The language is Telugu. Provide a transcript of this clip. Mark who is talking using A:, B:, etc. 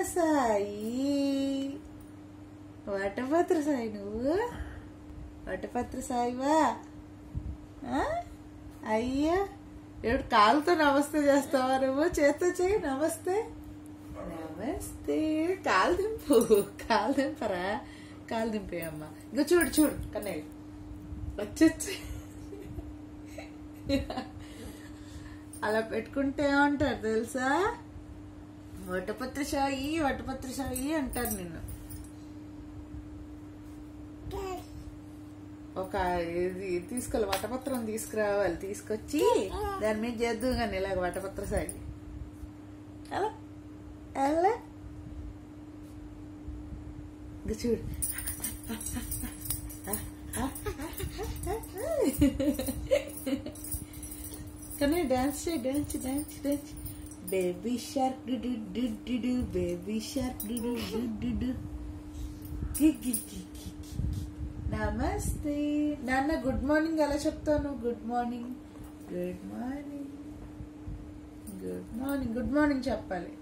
A: సాయి వటపత్ర సాయి నువ్వు వటపత్ర సాయివా ఆ? అయ్యా ఎవడు కాలుతో నమస్తే చేస్తావా నువ్వు చేత్తో చేయి నమస్తే నమస్తే కాలు దింపు కాలు దింపరా కాలు దింపేయమ్మా ఇంకా చూడు చూడు కన్నయ్య వచ్చి అలా పెట్టుకుంటే ఏమంటారు తెలుసా వటపత్ర షాయి వటపత్ర షాయి అంటారు నిన్ను ఒక ఇది తీసుకెళ్ళి వటపత్రం తీసుకురావాలి తీసుకొచ్చి దాని మీద చేద్దాం కానీ ఇలాగ వటపత్ర సాగి అలా అలా ఇంకా చూడు కానీ డాన్స్ చేయి dance dance dance baby shark doo doo doo doo doo baby shark doo doo doo doo doo కి కి కి కి కి. నమస్తే నాన్న గుడ్ మార్నింగ్ ఎలా చెప్తాను good morning good morning good morning good morning చెప్పాలి